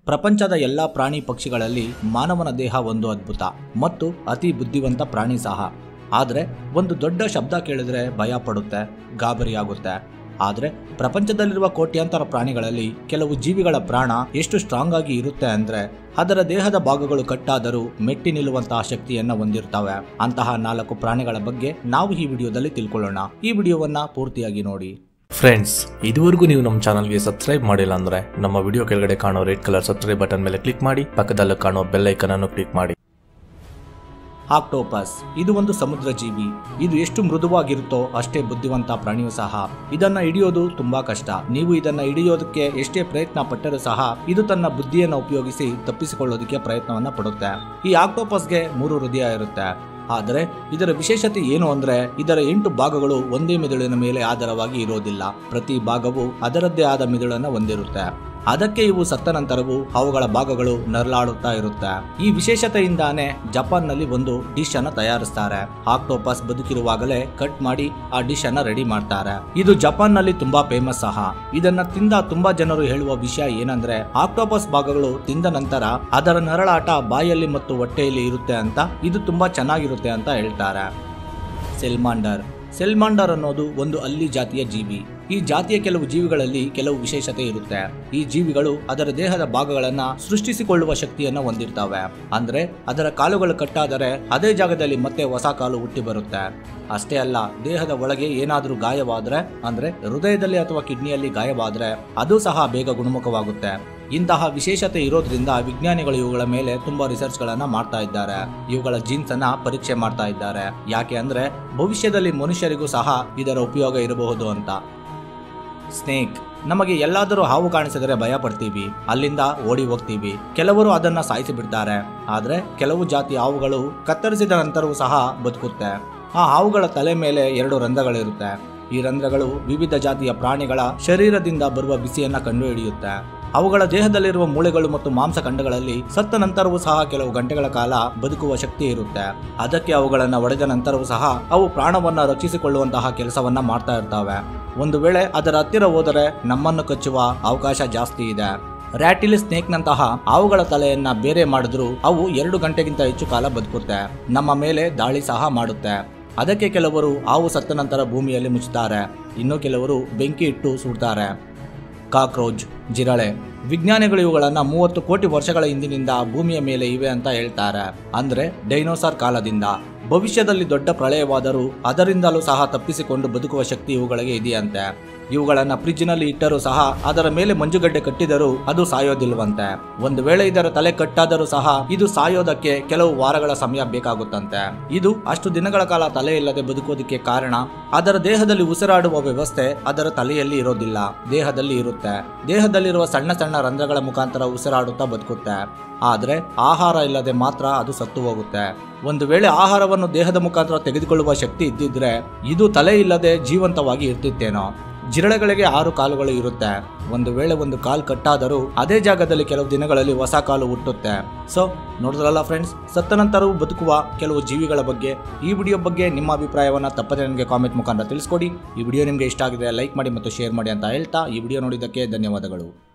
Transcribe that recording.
ಪ್ರಪಂಚದ ಎಲ್ಲ ಪ್ರಾಣಿ ಪಕ್ಷಿಗಳಲ್ಲಿ ಮಾನವನ ದೇಹ ಒಂದು ಅದ್ಭುತ ಮತ್ತು ಅತಿ ಬುದ್ಧಿವಂತ ಪ್ರಾಣಿ ಸಹ ಆದರೆ ಒಂದು ದೊಡ್ಡ ಶಬ್ದ ಕೇಳಿದ್ರೆ ಭಯ ಪಡುತ್ತೆ ಗಾಬರಿಯಾಗುತ್ತೆ ಆದರೆ ಪ್ರಪಂಚದಲ್ಲಿರುವ ಕೋಟ್ಯಾಂತರ ಪ್ರಾಣಿಗಳಲ್ಲಿ ಕೆಲವು ಜೀವಿಗಳ ಪ್ರಾಣ ಎಷ್ಟು ಸ್ಟ್ರಾಂಗ್ ಆಗಿ ಇರುತ್ತೆ ಅಂದ್ರೆ ಅದರ ದೇಹದ ಭಾಗಗಳು ಕಟ್ಟಾದರೂ ಮೆಟ್ಟಿ ನಿಲ್ಲುವಂತಹ ಶಕ್ತಿಯನ್ನ ಹೊಂದಿರ್ತವೆ ಅಂತಹ ನಾಲ್ಕು ಪ್ರಾಣಿಗಳ ಬಗ್ಗೆ ನಾವು ಈ ವಿಡಿಯೋದಲ್ಲಿ ತಿಳ್ಕೊಳ್ಳೋಣ ಈ ವಿಡಿಯೋವನ್ನ ಪೂರ್ತಿಯಾಗಿ ನೋಡಿ ಫ್ರೆಂಡ್ಸ್ ಇದುವರೆಗೂ ನೀವು ನಮ್ಮ ಚಾನಲ್ಗೆ ಸಬ್ಸ್ಕ್ರೈಬ್ ಮಾಡಿಲ್ಲ ಅಂದ್ರೆ ನಮ್ಮ ವಿಡಿಯೋ ಕೆಳಗಡೆ ಕಾಣೋ ರೆಡ್ ಕಲರ್ ಸಬ್ಸ್ಕ್ರೈಬ್ ಬಟನ್ ಮೇಲೆ ಕ್ಲಿಕ್ ಮಾಡಿ ಪಕ್ಕದಲ್ಲಿ ಕಾಣೋ ಬೆಲ್ ಐಕನ್ ಅನ್ನು ಕ್ಲಿಕ್ ಮಾಡಿ ಆಕ್ಟೋಪಸ್ ಇದು ಒಂದು ಸಮುದ್ರ ಜೀವಿ ಇದು ಎಷ್ಟು ಮೃದುವಾಗಿರುತ್ತೋ ಅಷ್ಟೇ ಬುದ್ಧಿವಂತ ಪ್ರಾಣಿಯೂ ಸಹ ಇದನ್ನ ಹಿಡಿಯೋದು ತುಂಬಾ ಕಷ್ಟ ನೀವು ಇದನ್ನ ಹಿಡಿಯೋದಕ್ಕೆ ಎಷ್ಟೇ ಪ್ರಯತ್ನ ಪಟ್ಟರೂ ಸಹ ಇದು ತನ್ನ ಬುದ್ಧಿಯನ್ನು ಉಪಯೋಗಿಸಿ ತಪ್ಪಿಸಿಕೊಳ್ಳೋದಕ್ಕೆ ಪ್ರಯತ್ನವನ್ನ ಪಡುತ್ತೆ ಈ ಆಕ್ಟೋಪಸ್ಗೆ ಮೂರು ಹೃದಯ ಇರುತ್ತೆ ಆದರೆ ಇದರ ವಿಶೇಷತೆ ಏನು ಅಂದ್ರೆ ಇದರ ಎಂಟು ಭಾಗಗಳು ಒಂದೇ ಮಿದುಳಿನ ಮೇಲೆ ಆಧಾರವಾಗಿ ಇರೋದಿಲ್ಲ ಪ್ರತಿ ಭಾಗವು ಅದರದ್ದೇ ಆದ ಮಿದುಳನ್ನು ಹೊಂದಿರುತ್ತೆ ಅದಕ್ಕೆ ಇವು ಸತ್ತ ನಂತರವೂ ಅವುಗಳ ಭಾಗಗಳು ನರಳಾಡುತ್ತಾ ಇರುತ್ತೆ ಈ ವಿಶೇಷತೆಯಿಂದಾನೇ ಜಪಾನ್ನಲ್ಲಿ ಒಂದು ಡಿಶ್ ಅನ್ನ ತಯಾರಿಸ್ತಾರೆ ಆಕ್ಟೋಪಸ್ ಬದುಕಿರುವಾಗಲೇ ಕಟ್ ಮಾಡಿ ಆ ಡಿಶ್ ಅನ್ನ ರೆಡಿ ಮಾಡ್ತಾರೆ ಇದು ಜಪಾನ್ನಲ್ಲಿ ತುಂಬಾ ಫೇಮಸ್ ಸಹ ಇದನ್ನ ತಿಂದ ತುಂಬಾ ಜನರು ಹೇಳುವ ವಿಷಯ ಏನಂದ್ರೆ ಆಕ್ಟೋಪಸ್ ಭಾಗಗಳು ತಿಂದ ನಂತರ ಅದರ ನರಳಾಟ ಬಾಯಲ್ಲಿ ಮತ್ತು ಹೊಟ್ಟೆಯಲ್ಲಿ ಇರುತ್ತೆ ಅಂತ ಇದು ತುಂಬಾ ಚೆನ್ನಾಗಿರುತ್ತೆ ಅಂತ ಹೇಳ್ತಾರೆ ಸೆಲ್ಮಾಂಡರ್ ಸೆಲ್ಮಾಂಡರ್ ಅನ್ನೋದು ಒಂದು ಹಲ್ಲಿ ಜಾತಿಯ ಜೀವಿ ಈ ಜಾತಿಯ ಕೆಲವು ಜೀವಿಗಳಲ್ಲಿ ಕೆಲವು ವಿಶೇಷತೆ ಇರುತ್ತೆ ಈ ಜೀವಿಗಳು ಅದರ ದೇಹದ ಭಾಗಗಳನ್ನ ಸೃಷ್ಟಿಸಿಕೊಳ್ಳುವ ಶಕ್ತಿಯನ್ನ ಹೊಂದಿರ್ತವೆ ಅಂದ್ರೆ ಅದರ ಕಾಲುಗಳು ಕಟ್ಟಾದರೆ ಅದೇ ಜಾಗದಲ್ಲಿ ಮತ್ತೆ ಹೊಸ ಕಾಲು ಹುಟ್ಟಿ ಬರುತ್ತೆ ಅಷ್ಟೇ ಅಲ್ಲ ದೇಹದ ಒಳಗೆ ಏನಾದರೂ ಗಾಯವಾದ್ರೆ ಅಂದ್ರೆ ಹೃದಯದಲ್ಲಿ ಅಥವಾ ಕಿಡ್ನಿಯಲ್ಲಿ ಗಾಯವಾದ್ರೆ ಅದು ಸಹ ಬೇಗ ಗುಣಮುಖವಾಗುತ್ತೆ ಇಂತಹ ವಿಶೇಷತೆ ಇರೋದ್ರಿಂದ ವಿಜ್ಞಾನಿಗಳು ಇವುಗಳ ಮೇಲೆ ತುಂಬಾ ರಿಸರ್ಚ್ ಗಳನ್ನ ಮಾಡ್ತಾ ಇದ್ದಾರೆ ಇವುಗಳ ಜೀನ್ಸ್ ಅನ್ನ ಪರೀಕ್ಷೆ ಮಾಡ್ತಾ ಇದ್ದಾರೆ ಯಾಕೆ ಅಂದ್ರೆ ಭವಿಷ್ಯದಲ್ಲಿ ಮನುಷ್ಯರಿಗೂ ಸಹ ಇದರ ಉಪಯೋಗ ಇರಬಹುದು ಅಂತ ಸ್ನೇಕ್ ನಮಗೆ ಎಲ್ಲಾದರೂ ಹಾವು ಕಾಣಿಸಿದರೆ ಭಯ ಪಡ್ತೀವಿ ಅಲ್ಲಿಂದ ಓಡಿ ಹೋಗ್ತೀವಿ ಕೆಲವರು ಅದನ್ನ ಸಾಯಿಸಿ ಬಿಡ್ತಾರೆ ಆದ್ರೆ ಕೆಲವು ಜಾತಿ ಹಾವುಗಳು ಕತ್ತರಿಸಿದ ನಂತರವೂ ಸಹ ಬದುಕುತ್ತೆ ಆ ಹಾವುಗಳ ತಲೆ ಮೇಲೆ ಎರಡು ರಂಧ್ರಗಳಿರುತ್ತೆ ಈ ರಂಧ್ರಗಳು ವಿವಿಧ ಜಾತಿಯ ಪ್ರಾಣಿಗಳ ಶರೀರದಿಂದ ಬರುವ ಬಿಸಿಯನ್ನ ಕಂಡುಹಿಡಿಯುತ್ತೆ ಅವುಗಳ ದೇಹದಲ್ಲಿರುವ ಮೂಳೆಗಳು ಮತ್ತು ಮಾಂಸಖಂಡಗಳಲ್ಲಿ ಸತ್ತ ನಂತರವೂ ಸಹ ಕೆಲವು ಗಂಟೆಗಳ ಕಾಲ ಬದುಕುವ ಶಕ್ತಿ ಇರುತ್ತೆ ಅದಕ್ಕೆ ಅವುಗಳನ್ನ ಒಡೆದ ನಂತರವೂ ಸಹ ಅವು ಪ್ರಾಣವನ್ನ ರಕ್ಷಿಸಿಕೊಳ್ಳುವಂತಹ ಕೆಲಸವನ್ನ ಮಾಡ್ತಾ ಇರ್ತವೆ ಒಂದು ವೇಳೆ ಅದರ ಹತ್ತಿರ ಹೋದರೆ ನಮ್ಮನ್ನು ಕಚ್ಚುವ ಅವಕಾಶ ಜಾಸ್ತಿ ಇದೆ ರ್ಯಾಟಿಲ್ ಸ್ನೇಕ್ನಂತಹ ಹಾವುಗಳ ತಲೆಯನ್ನ ಬೇರೆ ಮಾಡಿದ್ರು ಅವು ಎರಡು ಗಂಟೆಗಿಂತ ಹೆಚ್ಚು ಕಾಲ ಬದುಕುತ್ತೆ ನಮ್ಮ ಮೇಲೆ ದಾಳಿ ಸಹ ಮಾಡುತ್ತೆ ಅದಕ್ಕೆ ಕೆಲವರು ಹಾವು ಸತ್ತ ನಂತರ ಭೂಮಿಯಲ್ಲಿ ಮುಚ್ಚುತ್ತಾರೆ ಇನ್ನು ಕೆಲವರು ಬೆಂಕಿ ಇಟ್ಟು ಸುಡ್ತಾರೆ ಕಾಕ್ರೋಚ್ ಜಿರಳೆ ವಿಜ್ಞಾನಿಗಳು ಇವುಗಳನ್ನ ಮೂವತ್ತು ಕೋಟಿ ವರ್ಷಗಳ ಹಿಂದಿನಿಂದ ಭೂಮಿಯ ಮೇಲೆ ಇವೆ ಅಂತ ಹೇಳ್ತಾರೆ ಅಂದ್ರೆ ಡೈನೋಸಾರ್ ಕಾಲದಿಂದ ಭವಿಷ್ಯದಲ್ಲಿ ದೊಡ್ಡ ಪ್ರಳಯವಾದರೂ ಅದರಿಂದಲೂ ಸಹ ತಪ್ಪಿಸಿಕೊಂಡು ಬದುಕುವ ಶಕ್ತಿ ಇವುಗಳಿಗೆ ಇದೆಯಂತೆ ಇವುಗಳನ್ನ ಫ್ರಿಜ್ನಲ್ಲಿ ಇಟ್ಟರೂ ಸಹ ಅದರ ಮೇಲೆ ಮಂಜುಗಡ್ಡೆ ಕಟ್ಟಿದರೂ ಅದು ಸಾಯೋದಿಲ್ವಂತೆ ಒಂದು ವೇಳೆ ಇದರ ತಲೆ ಕಟ್ಟಾದರೂ ಸಹ ಇದು ಸಾಯೋದಕ್ಕೆ ಕೆಲವು ವಾರಗಳ ಸಮಯ ಬೇಕಾಗುತ್ತಂತೆ ಇದು ಅಷ್ಟು ದಿನಗಳ ಕಾಲ ತಲೆ ಇಲ್ಲದೆ ಬದುಕೋದಕ್ಕೆ ಕಾರಣ ಅದರ ದೇಹದಲ್ಲಿ ಉಸಿರಾಡುವ ವ್ಯವಸ್ಥೆ ಅದರ ತಲೆಯಲ್ಲಿ ಇರೋದಿಲ್ಲ ದೇಹದಲ್ಲಿ ಇರುತ್ತೆ ದೇಹದಲ್ಲಿರುವ ಸಣ್ಣ ಸಣ್ಣ ರಂಧ್ರಗಳ ಮುಖಾಂತರ ಉಸಿರಾಡುತ್ತಾ ಬದುಕುತ್ತೆ ಆದ್ರೆ ಆಹಾರ ಇಲ್ಲದೆ ಮಾತ್ರ ಅದು ಸತ್ತು ಹೋಗುತ್ತೆ ಒಂದು ವೇಳೆ ಆಹಾರವನ್ನು ದೇಹದ ಮುಖಾಂತರ ತೆಗೆದುಕೊಳ್ಳುವ ಶಕ್ತಿ ಇದ್ದಿದ್ರೆ ಇದು ತಲೆ ಇಲ್ಲದೆ ಜೀವಂತವಾಗಿ ಇರ್ತಿತ್ತೇನೋ ಜಿರಳೆಗಳಿಗೆ ಆರು ಕಾಲುಗಳು ಇರುತ್ತೆ ಒಂದು ವೇಳೆ ಒಂದು ಕಾಲು ಕಟ್ಟಾದರೂ ಅದೇ ಜಾಗದಲ್ಲಿ ಕೆಲವು ದಿನಗಳಲ್ಲಿ ಹೊಸ ಕಾಲು ಹುಟ್ಟುತ್ತೆ ಸೊ ನೋಡಿದ್ರಲ್ಲ ಫ್ರೆಂಡ್ಸ್ ಸತ್ತ ನಂತರವೂ ಬದುಕುವ ಕೆಲವು ಜೀವಿಗಳ ಬಗ್ಗೆ ಈ ವಿಡಿಯೋ ಬಗ್ಗೆ ನಿಮ್ಮ ಅಭಿಪ್ರಾಯವನ್ನು ತಪ್ಪದೆ ನನಗೆ ಕಾಮೆಂಟ್ ಮುಖಾಂತರ ತಿಳಿಸ್ಕೊಡಿ ಈ ವಿಡಿಯೋ ನಿಮಗೆ ಇಷ್ಟ ಆಗಿದೆ ಲೈಕ್ ಮಾಡಿ ಮತ್ತು ಶೇರ್ ಮಾಡಿ ಅಂತ ಹೇಳ್ತಾ ಈ ವಿಡಿಯೋ ನೋಡಿದ್ದಕ್ಕೆ ಧನ್ಯವಾದಗಳು